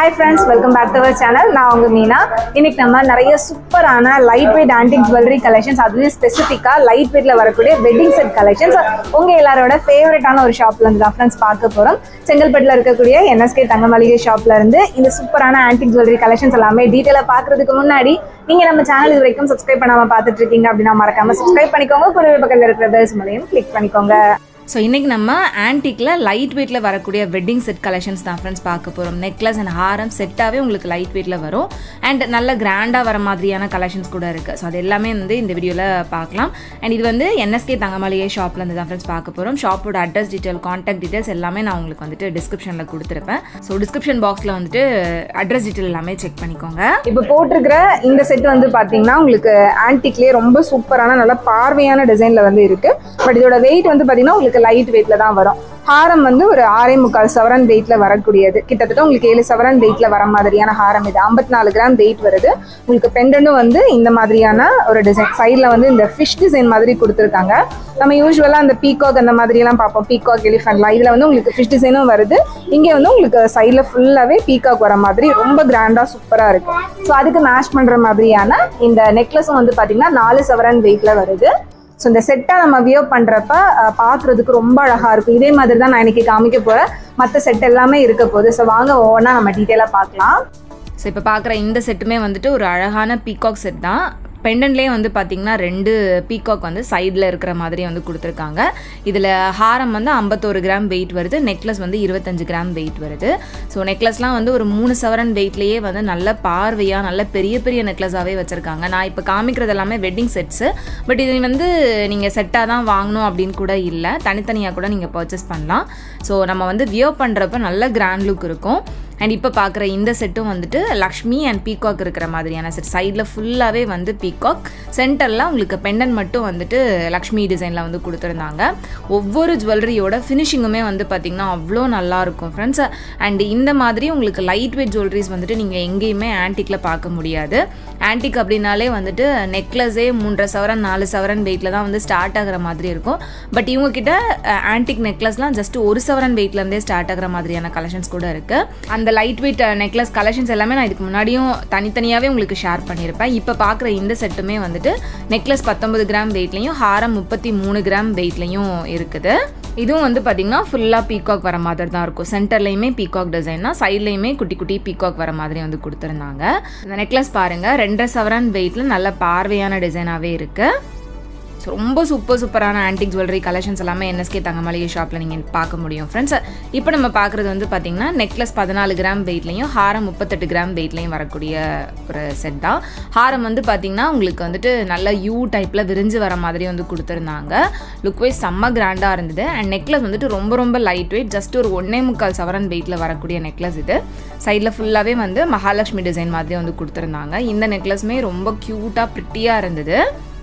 hi friends welcome back to our channel நான் உங்க மீனா இன்னைக்கு நம்ம நிறைய சூப்பரான light weight antique jewellery collections அதுலேயும் ஸ்பெசிஃபிக்காக லைட் வெயிட்ல வரக்கூடிய வெட்டிங் செட் கலெக்ஷன்ஸ் உங்க எல்லாரோட ஃபேவரட்டான ஒரு ஷாப்ல இருந்து தான் ஃப்ரெண்ட்ஸ் பார்க்க போறோம் செங்கல்பட்டுல இருக்கக்கூடிய என்எஸ்கே தங்க மளிகை ஷாப்ல இருந்து இந்த சூப்பரான ஆன்டிக் ஜுவல்லரி கலெக்ஷன்ஸ் எல்லாமே டீட்டெயிலாக பார்க்கறதுக்கு முன்னாடி நீங்க நம்ம சேனல் இது வரைக்கும் சப்ஸ்கிரைப் பண்ணாம பார்த்துட்டு இருக்கீங்க அப்படின்னா மறக்காம சப்ஸ்கிரைப் பண்ணிக்கோங்க கூடவே பக்கத்தில் இருக்கிற பெல்ஸ் மூலையும் கிளிக் பண்ணிக்கோங்க ஸோ இன்றைக்கி நம்ம ஆன்டிக்கில் லைட் வெயிட்டில் வரக்கூடிய வெட்டிங் செட் கலெக்ஷன்ஸ் தான் ஃப்ரெண்ட்ஸ் பார்க்க போகிறோம் நெக்லஸ் அண்ட் ஹாரம் செட்டாகவே உங்களுக்கு லைட் வெயிட்டில் வரும் அண்ட் நல்ல கிராண்டாக வர மாதிரியான கலெக்ஷன்ஸ் கூட இருக்குது ஸோ அது எல்லாமே வந்து இந்த வீடியோவில் பார்க்கலாம் அண்ட் இது வந்து என்எஸ்கே தங்கமளிகை ஷாப்பில் இருந்து தான் ஃப்ரெண்ட்ஸ் பார்க்க போகிறோம் ஷாப்போட அட்ரஸ் டீட்டெயில் காண்டாக்ட் டீட்டெயில்ஸ் எல்லாமே நான் உங்களுக்கு வந்துட்டு டிஸ்கிரிப்ஷனில் கொடுத்துருப்பேன் ஸோ டிஸ்கிரிப்ஷன் பாக்ஸில் வந்துட்டு அட்ரஸ் டீட்டெயில் எல்லாமே செக் பண்ணிக்கோங்க இப்போ போட்டிருக்கிற இந்த செட் வந்து பார்த்தீங்கன்னா உங்களுக்கு ஆன்டிக்லேயே ரொம்ப சூப்பரான நல்ல பார்வையான டிசைனில் வந்து இருக்கு பட் இதோட வெயிட் வந்து பார்த்தீங்கன்னா உங்களுக்கு லைட் வெயிட்ல தான் வரும் ஹாரம் வந்து ஒரு ஆறே முக்கால் சவரன் வெயிட்ல வரக்கூடியது கிட்டத்தட்ட உங்களுக்கு ஏழு சவரன் வெயிட்ல வர மாதிரியான ஹாரம் இது ஐம்பத்தி நாலு கிராம் வெயிட் வருது உங்களுக்கு பெண்டனும் வந்து இந்த மாதிரியான ஒரு டிசைன் சைடில் வந்து இந்த ஃபிஷ் டிசைன் மாதிரி கொடுத்துருக்காங்க நம்ம யூஸ்வலாக அந்த பீகாக் அந்த மாதிரிலாம் பார்ப்போம் பீகாக் எலிஃபென்ட்லாம் இதில் வந்து உங்களுக்கு ஃபிஷ் டிசைனும் வருது இங்கே வந்து உங்களுக்கு சைடில் ஃபுல்லாகவே பீகாக் வர மாதிரி ரொம்ப கிராண்டாக சூப்பராக இருக்கு ஸோ அதுக்கு மேட்ச் பண்ணுற மாதிரியான இந்த நெக்லஸும் வந்து பார்த்தீங்கன்னா நாலு சவரன் வெயிட்ல வருது ஸோ இந்த செட்டை நம்ம வியோ பண்ணுறப்ப பார்க்குறதுக்கு ரொம்ப அழகாக இருக்கும் இதே மாதிரி தான் நான் இன்னைக்கு காமிக்க போகிறேன் மற்ற செட் எல்லாமே இருக்க போகுது ஸோ வாங்க ஒவ்வொன்றா நம்ம டீட்டெயிலாக பார்க்கலாம் ஸோ இப்போ பார்க்குற இந்த செட்டுமே வந்துட்டு ஒரு அழகான பீகாக் செட் தான் பெண்டன்ட்லேயே வந்து பார்த்திங்கன்னா ரெண்டு பீகாக் வந்து சைடில் இருக்கிற மாதிரி வந்து கொடுத்துருக்காங்க இதில் ஹாரம் வந்து ஐம்பத்தோரு கிராம் வெயிட் வருது நெக்லஸ் வந்து இருபத்தஞ்சு கிராம் வெயிட் வருது ஸோ நெக்லஸ்லாம் வந்து ஒரு மூணு சவரன் வெயிட்லேயே வந்து நல்ல பார்வையாக நல்ல பெரிய பெரிய நெக்லஸாகவே வச்சுருக்காங்க நான் இப்போ காமிக்கிறது எல்லாமே வெட்டிங் செட்ஸு பட் இது வந்து நீங்கள் செட்டாக தான் வாங்கணும் அப்படின்னு கூட இல்லை தனித்தனியாக கூட நீங்கள் பர்ச்சேஸ் பண்ணலாம் ஸோ நம்ம வந்து வியோ பண்ணுறப்ப நல்ல கிராண்ட் லுக் இருக்கும் அண்ட் இப்போ பார்க்குற இந்த செட்டும் வந்துட்டு லக்ஷ்மி அண்ட் பீகாக் இருக்கிற மாதிரியான செட் சைடில் ஃபுல்லாகவே வந்து பீகாக் சென்டரில் உங்களுக்கு பெண்டன் மட்டும் வந்துட்டு லக்ஷ்மி டிசைனில் வந்து கொடுத்துருந்தாங்க ஒவ்வொரு ஜுவல்லரியோட ஃபினிஷிங்குமே வந்து பார்த்திங்கன்னா அவ்வளோ நல்லாயிருக்கும் ஃப்ரெண்ட்ஸ் அண்ட் இந்த மாதிரி உங்களுக்கு லைட் வெயிட் ஜுவல்லரிஸ் வந்துட்டு நீங்கள் எங்கேயுமே ஆன்டிக்கில் பார்க்க முடியாது ஆன்டிக் அப்படின்னாலே வந்துட்டு நெக்லஸே மூன்றரை சவரன் நாலு சவரன் வெயிட்டில் தான் வந்து ஸ்டார்ட் ஆகிற மாதிரி இருக்கும் பட் இவங்கக்கிட்ட ஆன்டிக் நெக்லஸ்லாம் ஜஸ்ட் ஒரு சவரன் வெயிட்லேருந்தே ஸ்டார்ட் ஆகிற மாதிரியான கலெக்ஷன்ஸ் கூட இருக்குது அந்த லைட் வெயிட் நெக்லஸ் கலெக்ஷன்ஸ் எல்லாமே நான் இதுக்கு முன்னாடியும் தனித்தனியாகவே உங்களுக்கு ஷேர் பண்ணியிருப்பேன் இப்போ பார்க்குற இந்த செட்டுமே வந்துட்டு நெக்லஸ் பத்தொன்பது கிராம் வெயிட்லையும் ஹாரம் முப்பத்தி மூணு கிராம் வெயிட்லையும் இருக்குது இதுவும் வந்து பார்த்திங்கன்னா ஃபுல்லாக பீகாக் வர மாதிரி தான் இருக்கும் சென்டர்லேயுமே பீகாக் டிசைன் தான் சைட்லேயுமே குட்டி குட்டி பீகாக் வர மாதிரி வந்து கொடுத்துருந்தாங்க இந்த நெக்லஸ் பாருங்கள் ரெண்டரை சவரன் வெயிட்டில் நல்ல பார்வையான டிசைனாகவே இருக்குது ஸோ ரொம்ப சூப்பர் சூப்பரான ஆன்டிக் ஜுவல்லரி கலெக்ஷன்ஸ் எல்லாமே என்எஸ்கே தங்க மளிகை ஷாப்பில் நீங்கள் பார்க்க முடியும் ஃப்ரெண்ட்ஸ் இப்போ நம்ம பார்க்குறது வந்து பார்த்திங்கன்னா நெக்லஸ் பதினாலு கிராம் வெயிட்லையும் ஹாரம் முப்பத்தெட்டு கிராம் வெயிட்லையும் வரக்கூடிய ஒரு செட் தான் ஹாரம் வந்து பார்த்திங்கன்னா உங்களுக்கு வந்துட்டு நல்ல யூ டைப்பில் விரிஞ்சு வர மாதிரி வந்து கொடுத்துருந்தாங்க லுக் வைஸ் செம்ம கிராண்டாக இருந்தது அண்ட் நெக்லஸ் வந்துட்டு ரொம்ப ரொம்ப லைட் வெயிட் ஜஸ்ட் ஒரு ஒன்னே முக்கால் சவரன் வெயிட்டில் வரக்கூடிய நெக்லஸ் இது சைடில் ஃபுல்லாகவே வந்து மகாலட்சுமி டிசைன் மாதிரி வந்து கொடுத்துருந்தாங்க இந்த நெக்லஸுமே ரொம்ப க்யூட்டாக ப்ரிட்டியாக இருந்தது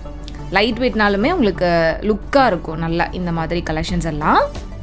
லைட் வெயிட்னாலுமே உங்களுக்கு லுக்காக இருக்கும் நல்லா இந்த மாதிரி கலெக்ஷன்ஸ் எல்லாம்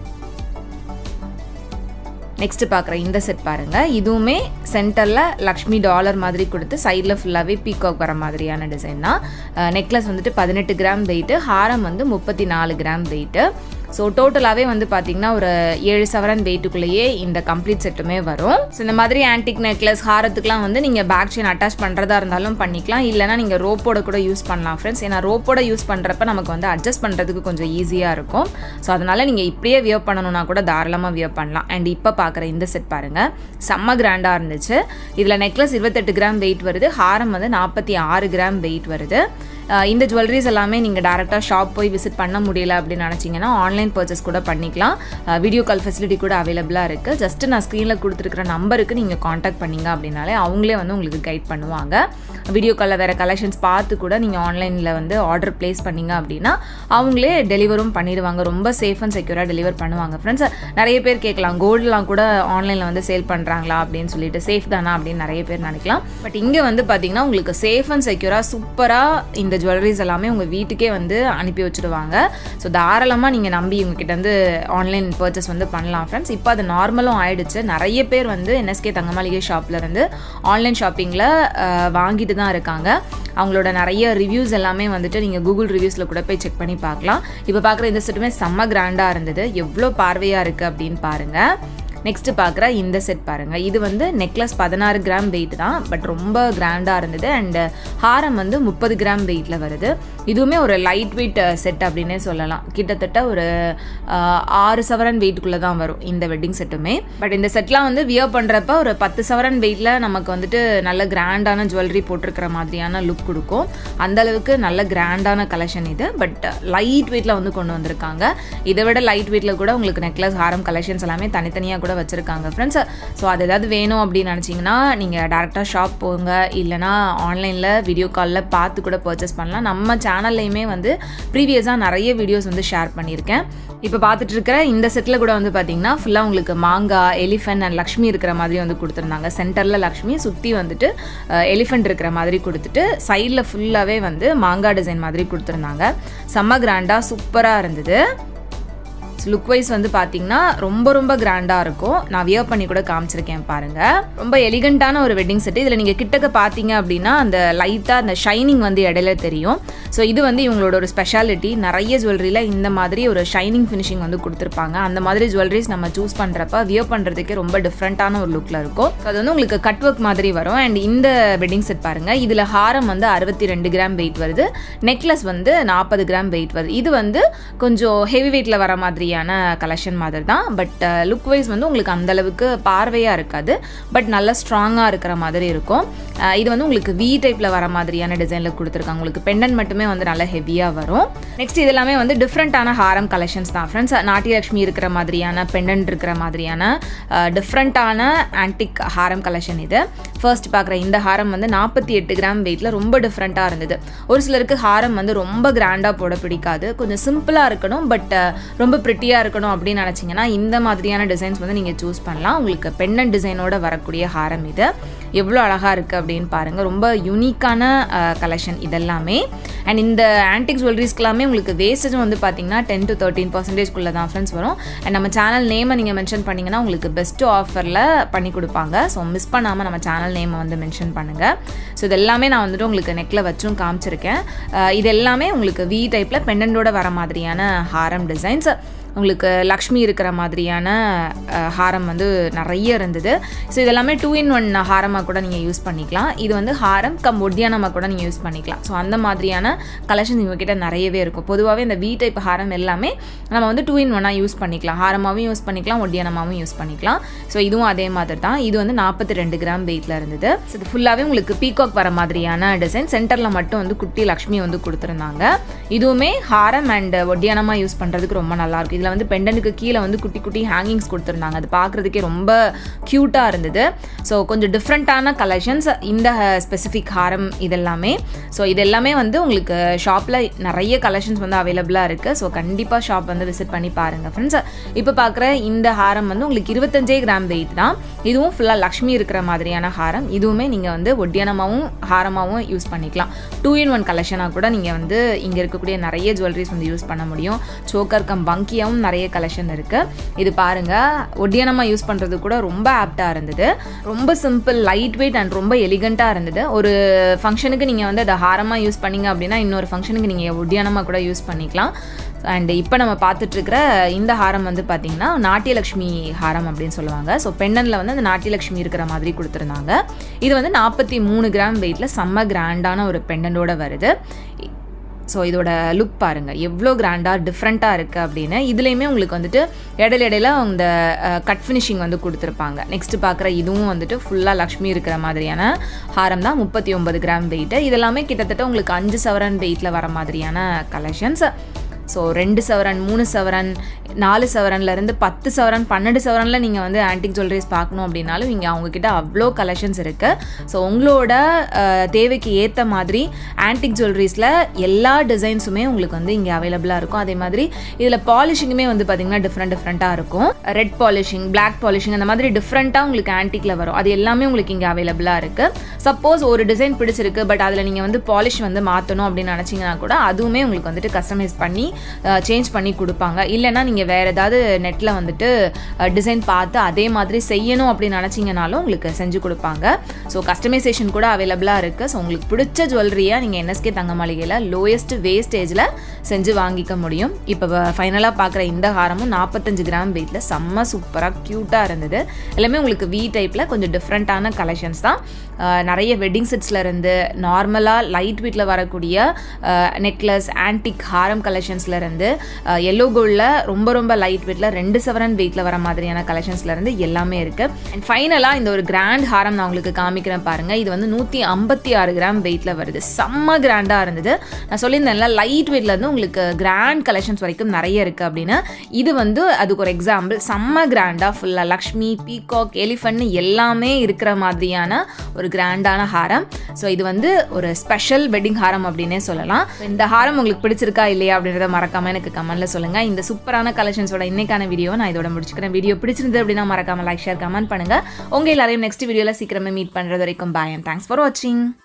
நெக்ஸ்ட் பார்க்குற இந்த செட் பாருங்கள் இதுவுமே சென்டரில் லக்ஷ்மி டாலர் மாதிரி கொடுத்து சைடில் ஃபுல்லாகவே பீகாக் வர மாதிரியான டிசைன் தான் நெக்லஸ் வந்துட்டு பதினெட்டு கிராம் வெயிட்டு ஹாரம் வந்து முப்பத்தி நாலு கிராம் வெயிட்டு ஸோ டோட்டலாகவே வந்து பார்த்திங்கன்னா ஒரு ஏழு சவரன் வெயிட்டுக்குள்ளேயே இந்த கம்ப்ளீட் செட்டுமே வரும் ஸோ இந்த மாதிரி ஆன்டிக் நெக்லஸ் ஹாரத்துக்குலாம் வந்து நீங்கள் பேக் செயின் அட்டாச் பண்ணுறதா இருந்தாலும் பண்ணிக்கலாம் இல்லைனா நீங்கள் ரோப்போட கூட யூஸ் பண்ணலாம் ஃப்ரெண்ட்ஸ் ஏன்னா ரோப்போட யூஸ் பண்ணுறப்ப நமக்கு வந்து அட்ஜஸ்ட் பண்ணுறதுக்கு கொஞ்சம் ஈஸியாக இருக்கும் ஸோ அதனால் நீங்கள் இப்படியே வியோ பண்ணணும்னா கூட தாராளமாக வியோ பண்ணலாம் அண்ட் இப்போ பார்க்குற இந்த செட் பாருங்கள் செம்ம கிராண்டாக இருந்துச்சு இதில் நெக்லஸ் இருபத்தெட்டு கிராம் வெயிட் வருது ஹாரம் வந்து நாற்பத்தி ஆறு கிராம் வெயிட் வருது இந்த ஜுவல்லரிஸ் எல்லாமே நீங்கள் டேரெக்டாக ஷாப் போய் விசிட் பண்ண முடியல அப்படின்னு நினச்சிங்கன்னா ஆன்லைன் பர்ச்சேஸ் கூட பண்ணிக்கலாம் வீடியோ கால் ஃபெசிலிட்டி கூட அவைலபிளாக இருக்குது ஜஸ்ட்டு நான் ஸ்க்ரீனில் கொடுத்துருக்குற நம்பருக்கு நீங்கள் காண்டாக்ட் பண்ணிங்க அப்படின்னாலே அவங்களே வந்து உங்களுக்கு கைட் பண்ணுவாங்க வீடியோ காலில் வேறு கலெக்ஷன்ஸ் பார்த்து கூட நீங்கள் ஆன்லைனில் வந்து ஆர்டர் ப்ளேஸ் பண்ணிங்க அப்படின்னா அவங்களே டெலிவரும் பண்ணிடுவாங்க ரொம்ப சேஃப் அண்ட் செக்யூராக டெலிவர் பண்ணுவாங்க ஃப்ரெண்ட்ஸ் நிறைய பேர் கேட்கலாம் கோல்டுலாம் கூட ஆன்லைனில் வந்து சேல் பண்ணுறாங்களா அப்படின்னு சொல்லிட்டு சேஃப் தானா அப்படின்னு நிறைய பேர் நினைக்கலாம் பட் இங்கே வந்து பார்த்தீங்கன்னா உங்களுக்கு சேஃப் அண்ட் செக்யூராக சூப்பராக இந்த ஜுவல்லரிஸ் எல்லாமே உங்கள் வீட்டுக்கே வந்து அனுப்பி வச்சுடுவாங்க ஸோ தாராளமாக நீங்கள் நம்பி உங்ககிட்ட வந்து ஆன்லைன் பர்ச்சேஸ் வந்து பண்ணலாம் ஃப்ரெண்ட்ஸ் இப்போ அது நார்மலும் ஆயிடுச்சு நிறைய பேர் வந்து என்எஸ்கே தங்கமளிகை ஷாப்பில் இருந்து ஆன்லைன் ஷாப்பிங்கில் வாங்கிட்டு தான் இருக்காங்க அவங்களோட நிறைய ரிவ்யூஸ் எல்லாமே வந்துட்டு நீங்கள் கூகுள் ரிவ்யூஸில் கூட போய் செக் பண்ணி பார்க்கலாம் இப்போ பார்க்குற இந்த செட்டுமே செம்ம கிராண்டாக இருந்தது எவ்வளோ பார்வையாக இருக்குது அப்படின்னு பாருங்கள் நெக்ஸ்ட் பார்க்குற இந்த செட் பாருங்கள் இது வந்து நெக்லஸ் பதினாறு கிராம் வெயிட் தான் பட் ரொம்ப கிராண்டாக இருந்தது அண்ட் ஹாரம் வந்து முப்பது கிராம் வெயிட்டில் வருது இதுவுமே ஒரு லைட் வெயிட் செட் அப்படின்னே சொல்லலாம் கிட்டத்தட்ட ஒரு ஆஹ், ஆறு சவரன் வெயிட்டுக்குள்ளே தான் வரும் இந்த வெட்டிங் செட்டுமே பட் இந்த செட்லாம் வந்து வியர் பண்ணுறப்ப ஒரு பத்து சவரன் வெயிட்டில் நமக்கு வந்துட்டு நல்ல கிராண்டான ஜுவல்லரி போட்டிருக்கிற மாதிரியான லுக் கொடுக்கும் அந்த அளவுக்கு நல்ல கிராண்டான கலெக்ஷன் இது பட் லைட் வெயிட்டில் வந்து கொண்டு வந்திருக்காங்க இதை விட லைட் வெயிட்டில் கூட உங்களுக்கு நெக்லஸ் ஹாரம் கலெக்ஷன்ஸ் எல்லாமே தனித்தனியாக கூட வச்சுருக்காங்க ஃப்ரெண்ட்ஸ் ஸோ அது ஏதாவது வேணும் அப்படின்னு நினச்சிங்கன்னா நீங்கள் டேரெக்டாக ஷாப் போங்க இல்லைனா ஆன்லைனில் வீடியோ காலில் பார்த்து கூட பர்ச்சேஸ் பண்ணலாம் நம்ம சேனல்லையுமே வந்து ப்ரீவியஸாக நிறைய வீடியோஸ் வந்து ஷேர் பண்ணியிருக்கேன் இப்போ பார்த்துட்டு இருக்கிற இந்த செட்டில் கூட வந்து பார்த்தீங்கன்னா ஃபுல்லாக உங்களுக்கு மாங்காய் எலிஃபென்ட் அண்ட் லக்ஷ்மி இருக்கிற மாதிரி வந்து கொடுத்துருந்தாங்க சென்டரில் லக்ஷ்மி சுற்றி வந்துட்டு எலிஃபென்ட் இருக்கிற மாதிரி கொடுத்துட்டு சைடில் ஃபுல்லாகவே வந்து மாங்காய் டிசைன் மாதிரி கொடுத்துருந்தாங்க செம்ம கிராண்டாக சூப்பராக இருந்தது லுக் வைஸ் வந்து பார்த்தீங்கன்னா ரொம்ப ரொம்ப கிராண்டாக இருக்கும் நான் வியர் பண்ணி கூட காமிச்சிருக்கேன் பாருங்கள் ரொம்ப எலிகண்ட்டான ஒரு வெட்டிங் செட்டு இதில் நீங்கள் கிட்டக்க பார்த்தீங்க அப்படின்னா அந்த லைட்டாக அந்த ஷைனிங் வந்து இடையில தெரியும் ஸோ இது வந்து இவங்களோட ஒரு ஸ்பெஷாலிட்டி நிறைய ஜுவல்லரியில் இந்த மாதிரி ஒரு ஷைனிங் ஃபினிஷிங் வந்து கொடுத்துருப்பாங்க அந்த மாதிரி ஜுவல்லரிஸ் நம்ம சூஸ் பண்ணுறப்ப வியர் பண்ணுறதுக்கே ரொம்ப டிஃப்ரெண்ட்டான ஒரு லுக்கில் இருக்கும் ஸோ அது வந்து உங்களுக்கு கட் ஒர்க் மாதிரி வரும் அண்ட் இந்த வெட்டிங் செட் பாருங்கள் இதில் ஹாரம் வந்து அறுபத்தி ரெண்டு கிராம் வெயிட் வருது நெக்லஸ் வந்து நாற்பது கிராம் வெயிட் வருது இது வந்து கொஞ்சம் ஹெவி வெயிட்டில் வர மாதிரியான கலெக்ஷன் மாதிரி தான் பட் லுக் வைஸ் வந்து உங்களுக்கு அந்த அளவுக்கு பார்வையாக இருக்காது பட் நல்லா ஸ்ட்ராங்காக இருக்கிற மாதிரி இருக்கும் அஹ் இது வந்து உங்களுக்கு வி டைப்பில் வர மாதிரியான டிசைனில் கொடுத்துருக்காங்க உங்களுக்கு பெண்டன் மட்டுமே வந்து நல்லா ஹெவியாக வரும் நெக்ஸ்ட் இது எல்லாமே வந்து டிஃப்ரெண்ட்டான ஹாரம் கலெக்ஷன்ஸ் தான் ஃப்ரெண்ட்ஸ் நாட்டியலட்சுமி இருக்கிற மாதிரியான பெண்டன் இருக்கிற மாதிரியான டிஃப்ரெண்ட்டான ஆன்டிக் ஹாரம் கலெக்ஷன் இது ஃபர்ஸ்ட் பார்க்குற இந்த ஹாரம் வந்து நாற்பத்தி எட்டு கிராம் வெயிட்டில் ரொம்ப டிஃப்ரெண்ட்டாக இருந்தது ஒரு சிலருக்கு ஹாரம் வந்து ரொம்ப கிராண்டாக போட பிடிக்காது கொஞ்சம் சிம்பிளாக இருக்கணும் பட் ரொம்ப ப்ரிட்டியாக இருக்கணும் அப்படின்னு நினச்சிங்கன்னா இந்த மாதிரியான டிசைன்ஸ் வந்து நீங்கள் சூஸ் பண்ணலாம் உங்களுக்கு பெண்ணன் டிசைனோட வரக்கூடிய ஹாரம் இது எவ்வளோ அழகாக இருக்குது அப்படின்னு பாருங்கள் ரொம்ப யூனிக்கான கலெக்ஷன் இதெல்லாமே அண்ட் இந்த ஆன்டிக் ஜுவல்லரிஸ்க்கெல்லாமே உங்களுக்கு வேஸ்டேஜும் வந்து பார்த்தீங்கன்னா டென் டு தேர்ட்டீன் பர்சன்டேஜ்குள்ளே தான் ஃப்ரெண்ட்ஸ் வரும் அண்ட் நம்ம சேனல் நேமை நீங்கள் மென்ஷன் பண்ணிங்கன்னா உங்களுக்கு பெஸ்ட்டு ஆஃபரில் பண்ணி கொடுப்பாங்க ஸோ மிஸ் பண்ணாமல் நம்ம சேனல் நேமை வந்து மென்ஷன் பண்ணுங்கள் ஸோ இது எல்லாமே நான் வந்துட்டு உங்களுக்கு நெக்கில் வச்சும் காமிச்சிருக்கேன் அஹ் இது எல்லாமே உங்களுக்கு வி டைப்பில் பெண்டன்டோட வர மாதிரியான ஹாரம் டிசைன்ஸ் உங்களுக்கு லக்ஷ்மி இருக்கிற மாதிரியான அஹ், ஹாரம் வந்து நிறைய இருந்தது ஸோ இதெல்லாமே டூ இன் ஒன் ஹாரமாக கூட நீங்கள் யூஸ் பண்ணிக்கலாம் இது வந்து ஹாரம் கம் ஒட்டியானமாக கூட நீங்கள் யூஸ் பண்ணிக்கலாம் ஸோ அந்த மாதிரியான கலெக்ஷன்ஸ் உங்ககிட்ட நிறையவே இருக்கும் பொதுவாகவே இந்த வி டைப் ஹாரம் எல்லாமே நம்ம வந்து டூ இன் ஒன்னாக யூஸ் பண்ணிக்கலாம் ஹாரமாகவும் யூஸ் பண்ணிக்கலாம் ஒட்டியானமாகவும் யூஸ் பண்ணிக்கலாம் ஸோ இதுவும் அதே மாதிரி தான் இது வந்து நாற்பத்தி ரெண்டு கிராம் வெயிட்டில் இருந்தது ஸோ இது ஃபுல்லாகவே உங்களுக்கு பீகாக் வர மாதிரியான டிசைன் சென்டரில் மட்டும் வந்து குட்டி லக்ஷ்மி வந்து கொடுத்துருந்தாங்க இதுவுமே ஹாரம் அண்ட் ஒட்டியானமாக யூஸ் பண்ணுறதுக்கு ரொம்ப நல்லாயிருக்கும் இதில் வந்து பெண்டனுக்கு கீழே வந்து குட்டி குட்டி ஹேங்கிங்ஸ் கொடுத்துருந்தாங்க அது பார்க்குறதுக்கே ரொம்ப க்யூட்டாக இருந்தது ஸோ கொஞ்சம் டிஃப்ரெண்ட்டான கலெக்ஷன்ஸ் இந்த ஸ்பெசிஃபிக் ஹாரம் இதெல்லாமே ஸோ இது எல்லாமே வந்து உங்களுக்கு ஷாப்பில் நிறைய கலெக்ஷன்ஸ் வந்து அவைலபிளாக இருக்குது ஸோ கண்டிப்பாக ஷாப் வந்து விசிட் பண்ணி பாருங்கள் ஃப்ரெண்ட்ஸ் இப்போ பார்க்குற இந்த ஹாரம் வந்து உங்களுக்கு இருபத்தஞ்சே கிராம் வெயிட் தான் இதுவும் ஃபுல்லாக லக்ஷ்மி இருக்கிற மாதிரியான ஹாரம் இதுவுமே நீங்கள் வந்து ஒட்டியானமாகவும் ஹாரமாகவும் யூஸ் பண்ணிக்கலாம் டூ இன் ஒன் கலெக்ஷனாக கூட நீங்கள் வந்து இங்கே இருக்கக்கூடிய நிறைய ஜுவல்லரிஸ் வந்து யூஸ் பண்ண முடியும் சோக்கர் கம் பங்கியாவும் நிறைய கலெக்ஷன் இருக்குது இது பாருங்கள் ஒட்டியானமாக யூஸ் பண்ணுறது கூட ரொம்ப ஆப்டாக இருந்தது ரொம்ப சிம்பிள் லைட் வெயிட் அண்ட் ரொம்ப எலிகண்ட்டாக இருந்தது ஒரு ஃபங்க்ஷனுக்கு நீங்கள் வந்து அதை ஹாரமாக யூஸ் பண்ணீங்க அப்படின்னா இன்னொரு ஃபங்க்ஷனுக்கு நீங்கள் ஒட்டியானமாக கூட யூஸ் பண்ணிக்கலாம் அண்ட் இப்போ நம்ம பார்த்துட்டு இருக்கிற இந்த ஹாரம் வந்து பார்த்தீங்கன்னா நாட்டியலக்ஷ்மி ஹாரம் அப்படின்னு சொல்லுவாங்க ஸோ பெண்ணனில் வந்து அந்த நாட்டியலக்ஷ்மி இருக்கிற மாதிரி கொடுத்துருந்தாங்க இது வந்து நாற்பத்தி மூணு கிராம் வெயிட்டில் செம்ம கிராண்டான ஒரு பெண்டனோட வருது ஸோ இதோட லுக் பாருங்கள் எவ்வளோ கிராண்டாக டிஃப்ரெண்ட்டாக இருக்குது அப்படின்னு இதுலேயுமே உங்களுக்கு வந்துட்டு இடையில இடையில இந்த கட் ஃபினிஷிங் வந்து கொடுத்துருப்பாங்க நெக்ஸ்ட் பார்க்குற இதுவும் வந்துட்டு ஃபுல்லாக லக்ஷ்மி இருக்கிற மாதிரியான ஹாரம் தான் முப்பத்தி ஒன்பது கிராம் வெயிட்டு இதெல்லாமே கிட்டத்தட்ட உங்களுக்கு அஞ்சு சவரன் வெயிட்டில் வர மாதிரியான கலெக்ஷன்ஸ் ஸோ ரெண்டு சவரன் மூணு சவரன் நாலு சவரன்லேருந்து பத்து சவரன் பன்னெண்டு சவரனில் நீங்கள் வந்து ஆன்டிக் ஜுவல்லரிஸ் பார்க்கணும் அப்படின்னாலும் இங்கே அவங்கக்கிட்ட அவ்வளோ கலெக்ஷன்ஸ் இருக்குது ஸோ உங்களோட அஹ், தேவைக்கு ஏற்ற மாதிரி ஆன்டிக் ஜுவல்லரிஸில் எல்லா டிசைன்ஸுமே உங்களுக்கு வந்து இங்கே அவைலபிளாக இருக்கும் அதே மாதிரி இதில் பாலிஷிங்குமே வந்து பார்த்திங்கன்னா டிஃப்ரெண்ட் டிஃப்ரெண்ட்டாக இருக்கும் ரெட் பாலிஷிங் பிளாக் பாலிஷிங் அந்த மாதிரி டிஃப்ரெண்ட்டாக உங்களுக்கு ஆன்டிக்கில் வரும் அது எல்லாமே உங்களுக்கு இங்கே அவைலபிளாக இருக்குது சப்போஸ் ஒரு டிசைன் பிடிச்சிருக்கு பட் அதில் நீங்கள் வந்து பாலிஷ் வந்து மாற்றணும் அப்படின்னு நினச்சிங்கன்னா கூட அதுவுமே உங்களுக்கு வந்துட்டு கஸ்டமைஸ் பண்ணி சேஞ்ச் பண்ணி கொடுப்பாங்க இல்லைன்னா நீங்கள் வேறு ஏதாவது நெட்டில் வந்துட்டு டிசைன் பார்த்து அதே மாதிரி செய்யணும் அப்படின்னு நினச்சிங்கனாலும் உங்களுக்கு செஞ்சு கொடுப்பாங்க ஸோ கஸ்டமைசேஷன் கூட அவைலபிளாக இருக்குது ஸோ உங்களுக்கு பிடிச்ச ஜுவல்லரியாக நீங்கள் என்எஸ்கே தங்க மாளிகையில் லோயஸ்ட் வேஸ்டேஜில் செஞ்சு வாங்கிக்க முடியும் இப்போ ஃபைனலாக பார்க்குற இந்த ஹாரமும் நாற்பத்தஞ்சு கிராம் வெயிட்டில் செம்ம சூப்பராக க்யூட்டாக இருந்தது எல்லாமே உங்களுக்கு வி டைப்பில் கொஞ்சம் டிஃப்ரெண்ட்டான கலெக்ஷன்ஸ் தான் அஹ் நிறைய வெட்டிங் செட்ஸில் இருந்து நார்மலாக லைட் வெயிட்டில் வரக்கூடிய நெக்லஸ் ஆன்டிக் ஹாரம் கலெக்ஷன்ஸ்ல இருந்து எல்லோ கோல்டில் ரொம்ப ரொம்ப லைட் வெயிட்டில் ரெண்டு சவரன் வெயிட்டில் வர மாதிரியான கலெக்ஷன்ஸ்ல இருந்து எல்லாமே இருக்குது அண்ட் ஃபைனலாக இந்த ஒரு கிராண்ட் ஹாரம் நான் உங்களுக்கு காமிக்கிறேன் பாருங்கள் இது வந்து நூற்றி ஐம்பத்தி ஆறு கிராம் வெயிட்டில் வருது செம்ம கிராண்டாக இருந்தது நான் சொல்லியிருந்தேன்ல லைட் வெயிட்ல இருந்து உங்களுக்கு கிராண்ட் கலெக்ஷன்ஸ் வரைக்கும் நிறைய இருக்குது அப்படின்னு இது வந்து அதுக்கு ஒரு எக்ஸாம்பிள் செம்ம கிராண்டாக ஃபுல்லாக லக்ஷ்மி பீகாக் எலிஃபண்ட் எல்லாமே இருக்கிற மாதிரியான ஒரு கிராண்டான ஹாரம் ஸோ இது வந்து ஒரு ஸ்பெஷல் வெட்டிங் ஹாரம் அப்படின்னே சொல்லலாம் இந்த ஹாரம் உங்களுக்கு பிடிச்சிருக்கா இல்லையா அப்படின்றத மறக்காம எனக்கு கமெண்ட்ல சொல்லுங்க இந்த சூப்பரான கலெக்ஷன்ஸோட இன்னைக்கான வீடியோ நான் இதோட முடிச்சுக்கிறேன் வீடியோ பிடிச்சிருந்தது அப்படின்னா மறக்காம லைக் ஷேர் கமெண்ட் பண்ணுங்க உங்க எல்லாரையும் நெக்ஸ்ட் வீடியோல சீக்கிரமே மீட் பண்றது வரைக்கும் பாய் அண்ட் தேங்க்ஸ் ஃபார் வாட்சிங்